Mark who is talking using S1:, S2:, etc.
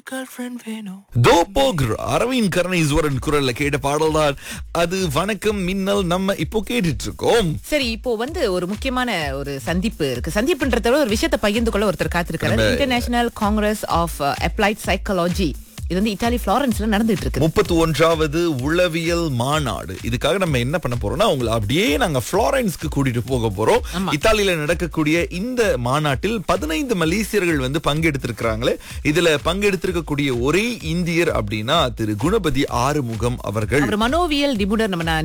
S1: girlfriend வேணும்
S2: தோ போகிற அரவிந்த் கருணீஸ்வரன் குரல்ல கேட்ட பாடல்தான் அது வணக்கம் மின்னல் நம்ம இப்போ கேட்டுட்டு இருக்கோம்
S3: சரி இப்போ வந்து ஒரு முக்கியமான ஒரு சந்திப்பு இருக்கு சந்திப்புன்றத விட ஒரு விஷயத்தை பகிர்ந்து கொள்ள ஒருத்தர் காத்திருக்காரு international congress of applied psychology இது வந்து இத்தாலி பிளாரன்ஸ்ல நடந்துட்டு இருக்கு
S2: முப்பத்தி ஒன்றாவது உளவியல் மாநாடு இதுக்காக நம்ம என்ன பண்ண போறோம்னா உங்களை அப்படியே நாங்க புளோரன்ஸ்க்கு கூட்டிட்டு போக போறோம் இத்தாலியில நடக்கக்கூடிய இந்த மாநாட்டில் பதினைந்து மலேசியர்கள் வந்து பங்கெடுத்திருக்கிறாங்களே இதுல பங்கெடுத்திருக்கக்கூடிய ஒரே இந்தியர் அப்படின்னா திரு குணபதி ஆறுமுகம் அவர்கள்
S3: அவர் மனோவியல் நிபுணர் நம்ம